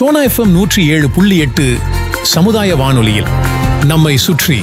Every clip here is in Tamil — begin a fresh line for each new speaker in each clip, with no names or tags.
சோனா எஃப்எம் நூற்றி ஏழு புள்ளி எட்டு சமுதாய வானொலியில் நம்மை சுற்றி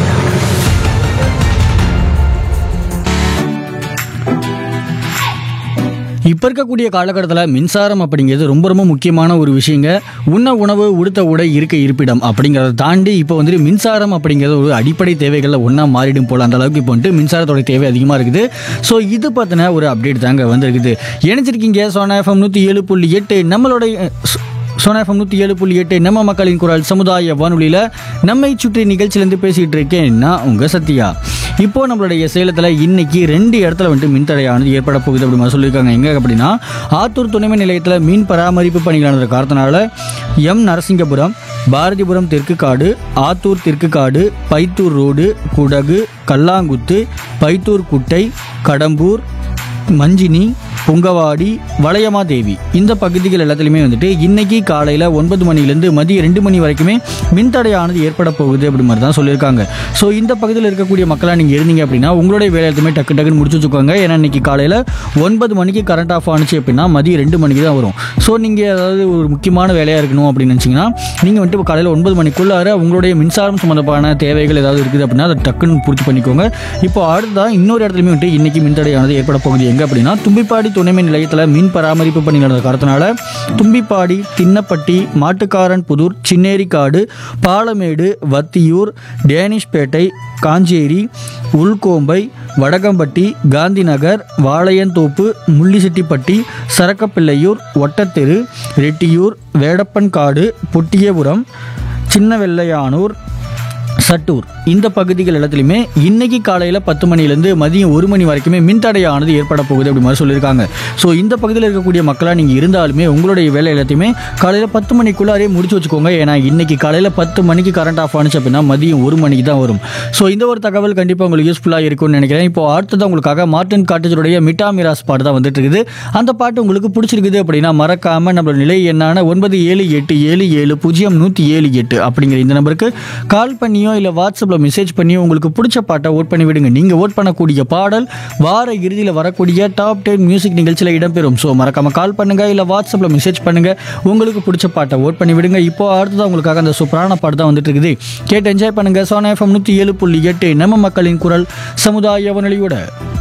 இப்போ இருக்கக்கூடிய காலகட்டத்தில் மின்சாரம் அப்படிங்கிறது ரொம்ப ரொம்ப முக்கியமான ஒரு விஷயங்க உண்ண உணவு உடுத்த உடை இருக்க இருப்பிடம் அப்படிங்கிறத தாண்டி இப்போ வந்துட்டு மின்சாரம் அப்படிங்கிறது ஒரு அடிப்படை தேவைகளில் ஒன்றா மாறிடும் போல் அந்த அளவுக்கு இப்போ வந்துட்டு மின்சாரத்தோட தேவை அதிகமாக இருக்குது ஸோ இது பற்றின ஒரு அப்டேட் தாங்க வந்திருக்குது இணைச்சிருக்கீங்க சோனா எஃப்எம் நூற்றி ஏழு புள்ளி எட்டு நம்மளுடைய அஹ், சோனா எஃப்எம் நூற்றி ஏழு புள்ளி எட்டு நம்ம மக்களின் குரல் சமுதாய வானொலியில் நம்மை சுற்றி நிகழ்ச்சியிலேருந்து பேசிகிட்டு இருக்கேன் நான் உங்கள் சத்யா இப்போ நம்மளுடைய சேலத்தில் இன்னைக்கு ரெண்டு இடத்துல வந்துட்டு மின்தடையானது ஏற்பட போகுது அப்படி மாதிரி சொல்லியிருக்காங்க எங்கே அப்படின்னா ஆத்தூர் துணைமின் நிலையத்தில் மீன் பராமரிப்பு பணிகளானது காரணத்தினால எம் நரசிங்கபுரம் பாரதிபுரம் தெற்கு காடு ஆத்தூர் தெற்கு காடு பைத்தூர் ரோடு குடகு கல்லாங்குத்து பைத்தூர் குட்டை கடம்பூர் மஞ்சினி புங்கவாடி வளையமாதேவி இந்த பகுதிகள் எல்லாத்துலேயுமே வந்துட்டு இன்னைக்கு காலையில் ஒன்பது மணிலேருந்து மதியம் ரெண்டு மணி வரைக்குமே மின்தடையானது ஏற்பட போகுது அப்படி மாதிரி தான் சொல்லியிருக்காங்க ஸோ இந்த பகுதியில் இருக்கக்கூடிய மக்களாக நீங்கள் இருந்தீங்க அப்படின்னா உங்களுடைய வேலை எல்லாத்தையுமே டக்கு டக்குன்னு முடிச்சு வச்சுக்கோங்க ஏன்னா இன்னைக்கு காலையில் ஒன்பது மணிக்கு கரண்ட் ஆஃப் ஆனிச்சு அப்படின்னா மதியம் ரெண்டு மணிக்கு தான் வரும் ஸோ நீங்கள் அதாவது ஒரு முக்கியமான வேலையாக இருக்கணும் அப்படின்னு நினச்சிங்கன்னா நீங்கள் வந்துட்டு இப்போ காலையில் ஒன்பது மணிக்குள்ளார உங்களுடைய மின்சாரம் சம்மந்தமான தேவைகள் ஏதாவது இருக்குது அப்படின்னா அதை டக்குன்னு பூர்த்தி பண்ணிக்கோங்க இப்போ அடுத்ததான் இன்னொரு இடத்துலையுமே வந்துட்டு இன்னைக்கு மின்தடையானது ஏற்பட போகுது எங்கே அப்படின்னா தும்பிப்பாடி துணைமின் நிலையத்தில் மின் பராமரிப்பு பணி நடந்த காரணத்தினால தும்பிப்பாடி தின்னப்பட்டி மாட்டுக்காரன் புதூர் சின்னேரிக்காடு பாலமேடு வத்தியூர் டேனிஷ்பேட்டை காஞ்சேரி உள்கோம்பை வடகம்பட்டி காந்திநகர் வாளையந்தோப்பு முள்ளிசெட்டிப்பட்டி சரக்கப்பிள்ளையூர் ஒட்டத்தெரு ரெட்டியூர் வேடப்பன்காடு பொட்டியபுரம் சின்ன வெள்ளையானூர் சட்டூர் இந்த பகுதிகள் எல்லாத்துலேயுமே இன்னைக்கு காலையில் பத்து மணிலேருந்து மதியம் ஒரு மணி வரைக்குமே மின்தடையானது ஏற்பட போகுது அப்படி மாதிரி சொல்லியிருக்காங்க ஸோ இந்த பகுதியில் இருக்கக்கூடிய மக்களாக நீங்கள் இருந்தாலுமே உங்களுடைய வேலை எல்லாத்தையுமே காலையில் பத்து மணிக்குள்ளாரே முடிச்சு வச்சுக்கோங்க ஏன்னா இன்னைக்கு காலையில் பத்து மணிக்கு கரண்ட் ஆஃப் ஆனிச்சு அப்படின்னா மதியம் ஒரு மணிக்கு தான் வரும் ஸோ இந்த ஒரு தகவல் கண்டிப்பாக உங்களுக்கு யூஸ்ஃபுல்லாக இருக்கும்னு நினைக்கிறேன் இப்போ அடுத்தது உங்களுக்காக மார்டின் காட்டேஜருடைய மிட்டா மிராஸ் பாட்டு தான் வந்துட்டு இருக்குது அந்த பாட்டு உங்களுக்கு பிடிச்சிருக்குது அப்படின்னா மறக்காம நம்மளோட நிலை என்னான ஒன்பது ஏழு எட்டு ஏழு ஏழு பூஜ்ஜியம் நூற்றி ஏழு எட்டு அப்படிங்கிற இந்த நம்பருக்கு கால் பண்ணியோ இல்லை வாட்ஸ்அப்பில் மெசேஜ் பண்ணியோ உங்களுக்கு பிடிச்ச பாட்டை ஓட் பண்ணி விடுங்க நீங்கள் ஓட் பண்ணக்கூடிய பாடல் வார இறுதியில் வரக்கூடிய டாப் டென் மியூசிக் நிகழ்ச்சியில் இடம்பெறும் ஸோ மறக்காம கால் பண்ணுங்க இல்லை வாட்ஸ்அப்பில் மெசேஜ் பண்ணுங்க உங்களுக்கு பிடிச்ச பாட்டை ஓட் பண்ணி விடுங்க இப்போ அடுத்ததான் உங்களுக்காக அந்த சூப்பரான பாட்டு தான் வந்துட்டு இருக்குது கேட்டு என்ஜாய் பண்ணுங்க சோனா எஃப்எம் நூற்றி ஏழு புள்ளி எட்டு நம்ம மக்களின் குரல் சமுதாய வானொலியோட